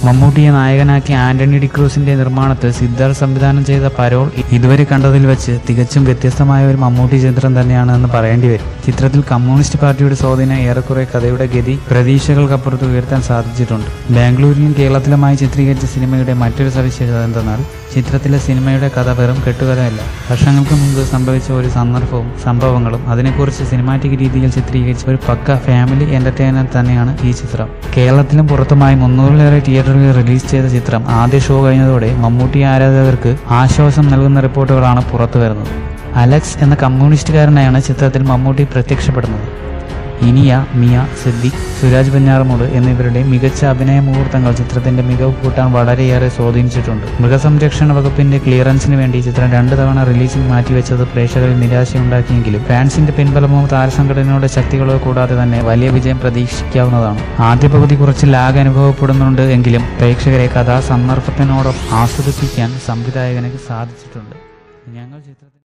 മമ്മൂട്ടിയെ നായകനാക്കി ആന്റണി ഡിക്രൂസിന്റെ നിർമ്മാണത്തിൽ സിദ്ധാർത്ഥ് സംവിധാനം ചെയ്ത പരോൾ ഇതുവരെ കണ്ടതിൽ വെച്ച് തികച്ചും വ്യത്യസ്തമായ ഒരു മമ്മൂട്ടി ചിത്രം തന്നെയാണ് എന്ന് പറയേണ്ടി വരും ചിത്രത്തിൽ കമ്മ്യൂണിസ്റ്റ് പാർട്ടിയുടെ സ്വാധീനം ഏറെക്കുറെ കഥയുടെ ഗതി പ്രതീക്ഷകൾക്കപ്പുറത്ത് ഉയർത്താൻ സാധിച്ചിട്ടുണ്ട് ബാംഗ്ലൂരിലും കേരളത്തിലുമായി ചിത്രീകരിച്ച സിനിമയുടെ മറ്റൊരു സവിശേഷത എന്തെന്നാൽ ചിത്രത്തിലെ സിനിമയുടെ കഥ വെറും കെട്ടുകഥയല്ല വർഷങ്ങൾക്ക് മുമ്പ് സംഭവിച്ച ഒരു സന്ദർഭവും സംഭവങ്ങളും അതിനെക്കുറിച്ച് സിനിമാറ്റിക് രീതിയിൽ ചിത്രീകരിച്ച ഒരു പക്ക ഫാമിലി എന്റർടൈനർ തന്നെയാണ് ഈ ചിത്രം കേരളത്തിലും പുറത്തുമായി മുന്നൂറിലേറെ തിയേറ്ററുകളിൽ റിലീസ് ചെയ്ത ചിത്രം ആദ്യ ഷോ കഴിഞ്ഞതോടെ മമ്മൂട്ടി ആരാധകർക്ക് ആശ്വാസം നൽകുന്ന റിപ്പോർട്ടുകളാണ് പുറത്തു വരുന്നത് അലക്സ് എന്ന കമ്മ്യൂണിസ്റ്റുകാരനായാണ് ചിത്രത്തിൽ മമ്മൂട്ടി പ്രത്യക്ഷപ്പെടുന്നത് ഇനിയ മിയ സിദ്ദിഖ് സുരാജ് പഞ്ഞാറമൂട് എന്നിവരുടെ മികച്ച അഭിനയ മുഹൂർത്തങ്ങൾ ചിത്രത്തിന്റെ മികവ് കൂട്ടാൻ വളരെയേറെ സ്വാധീനിച്ചിട്ടുണ്ട് മൃഗസംരക്ഷണ വകുപ്പിന്റെ ക്ലിയറൻസിന് വേണ്ടി ചിത്രം രണ്ട് തവണ റിലീസിംഗ് മാറ്റിവെച്ചത് പ്രേക്ഷകരിൽ നിരാശയുണ്ടാക്കിയെങ്കിലും ഫാൻസിന്റെ പിൻബലമോ താരസംഘടനയുടെ ശക്തികളോ കൂടാതെ തന്നെ വലിയ വിജയം പ്രതീക്ഷിക്കാവുന്നതാണ് ആദ്യ പകുതി കുറച്ച് ലാഗ് അനുഭവപ്പെടുന്നുണ്ട് എങ്കിലും പ്രേക്ഷകരെ കഥാ സന്ദർഭത്തിനോടൊപ്പം ആസ്വദിപ്പിക്കാൻ സംവിധായകന് സാധിച്ചിട്ടുണ്ട് ഞങ്ങൾ ചിത്രത്തിൽ